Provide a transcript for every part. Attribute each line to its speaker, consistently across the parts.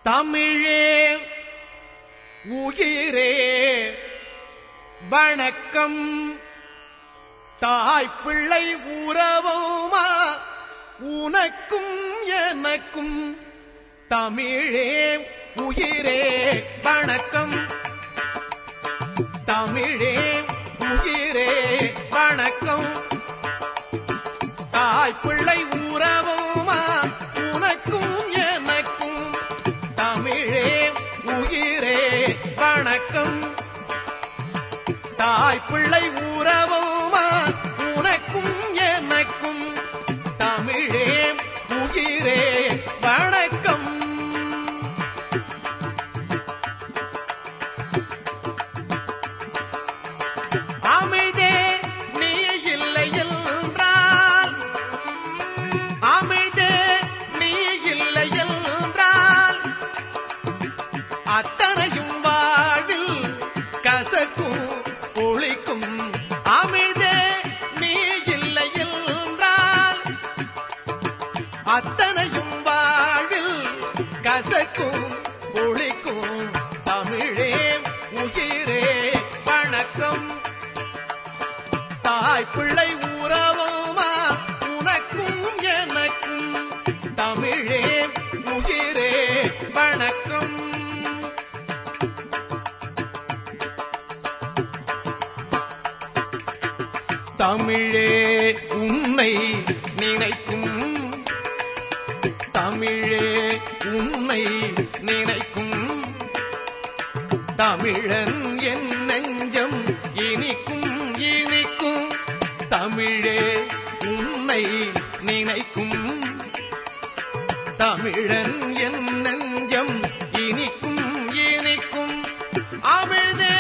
Speaker 1: தமிழே உயிரே வணக்கம் தாய் பிள்ளை உறவுமா உனக்கும் எனக்கும் தமிழே உயிரே வணக்கம் தமிழே உயிரே வணக்கம் தாய் பிள்ளை உறவுமா உனக்கும் எனக்கும் தமிழே உயிரே வணக்கம் தாய் பிள்ளை உறவுமா உனக்கும் எனக்கும் தமிழே உயிரே வணக்கம் அமிழ்தே நீ இல்லை என்றால் அமிழ்தே நீ இல்லை என்றால் அத்தனையும் வாழ்வில் கசக்கும் ஒளிக்கும் அமிழ்தே நீ இல்லை என்றால் அத்தனையும் வாழ்வில் கசக்கும் ஒளிக்கும் தமிழே உயிரே வணக்கம் தாய் பிள்ளை உறவுமா உனக்கும் எனக்கும் தமிழே உயிரே வணக்கம் தமிழே உன்னை நினைக்கும் தமிழே உன்னை நினைக்கும் தமிழன் என் நெஞ்சம் இனிக்கும் இனிக்கும் தமிழே உன்னை நினைக்கும் தமிழன் என் நெஞ்சம் இனிக்கும் இனிக்கும் அமிழ்தே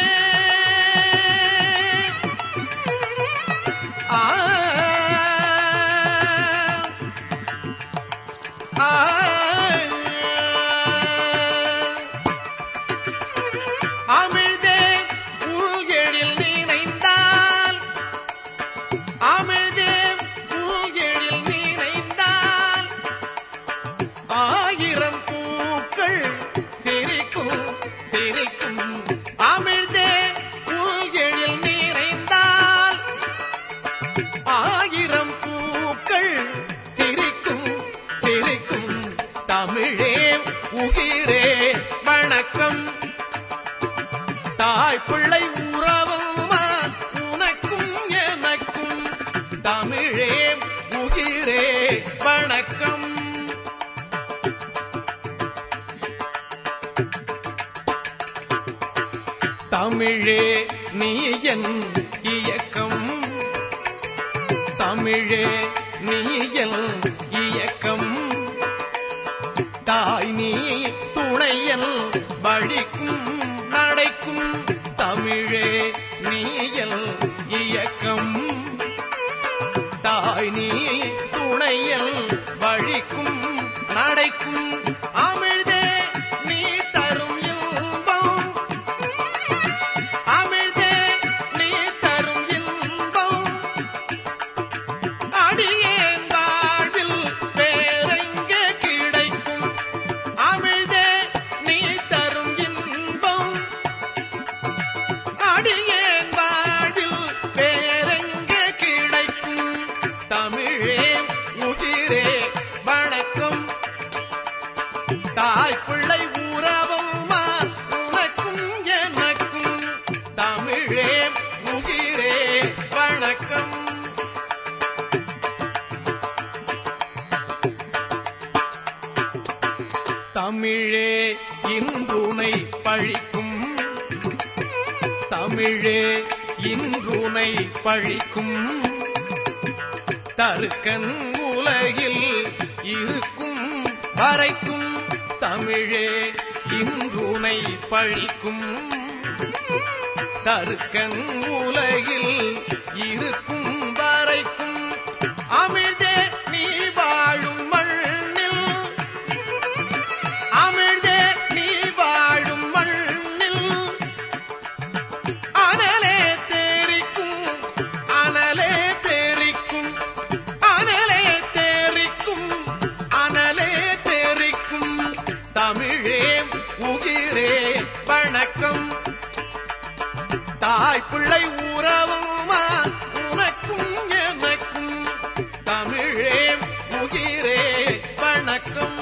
Speaker 1: ஆ ஆ அமிழ்தே பூகெழில் நினைந்தால் அமிழ்தே பூகெழில் நினைந்தால் ஆயிரம் பூக்கள் சிரிக்கும் சிரிக்கும் அமிழ்தே பூகெழில் நிறைந்தால் ஆயிரம் பூக்கள் சிரிக்கும் சிரிக்கும் தமிழே உயிரே வணக்கம் தாய் பிள்ளை உறவுமா உனக்கும் எனக்கும் தமிழே உயிரே வணக்கம் தமிழே நீ என் இயக்கம் தமிழே நீ என் இயக்கம் தாய் நீ துணையல் வழிக்கும் நடைக்கும் தமிழே நீயல் இயக்கம் தாய் நீ துணையல் வழிக்கும் நடைக்கும் அமிழ்தே நீ தரும் இன்பம் அமிழ்தே நீ தரும் இன்பம் அடியேன் வாழ்வில் வேறெங்கே கிடைக்கும் அமிழ்தே நீ தரும் இன்பம் அடியேன் வாழ்வில் வேறெங்கே கிடைக்கும் தமிழே உயிரே வணக்கம் தாய் பிள்ளை உறவுமா உனக்கும் எனக்கும் தமிழே உயிரே வணக்கம் தமிழே இன்றுனை பழிக்கும் தமிழே இன்றுனை பழிக்கும் தருக்கன் உலகில் இருக்கும் வரைக்கும் தமிழே இன்றுனை பழிக்கும் தருக்கன் உலகில் இருக்கும் வரைக்கும் அமிழ்தே நீ வாழும் மண்ணில் அமிழ்தே நீ வாழும் மண்ணில் அனலே தெரிக்கும் அனலே தெரிக்கும் அனலே தெரிக்கும் அனலே தெரிக்கும் தமிழே உயிரே வணக்கம் தாய் பிள்ளை உறவுமா உனக்கும் எனக்கும் தமிழே உயிரே வணக்கம்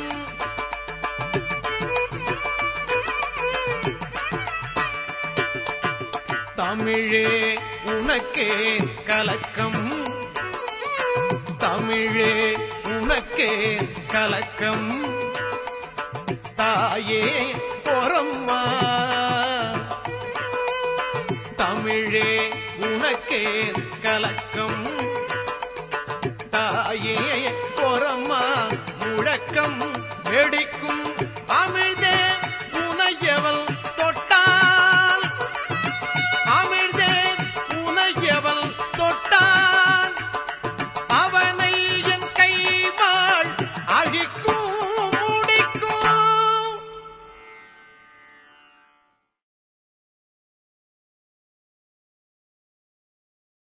Speaker 1: தமிழே உனக்கே கலக்கம் தமிழே உனக்கே கலக்கம் தாயே பொறம்மா தமிழே உனக்கே கலக்கம் தாயே பொறம்மா முழக்கம் வெடிக்கும் அமிழ்தே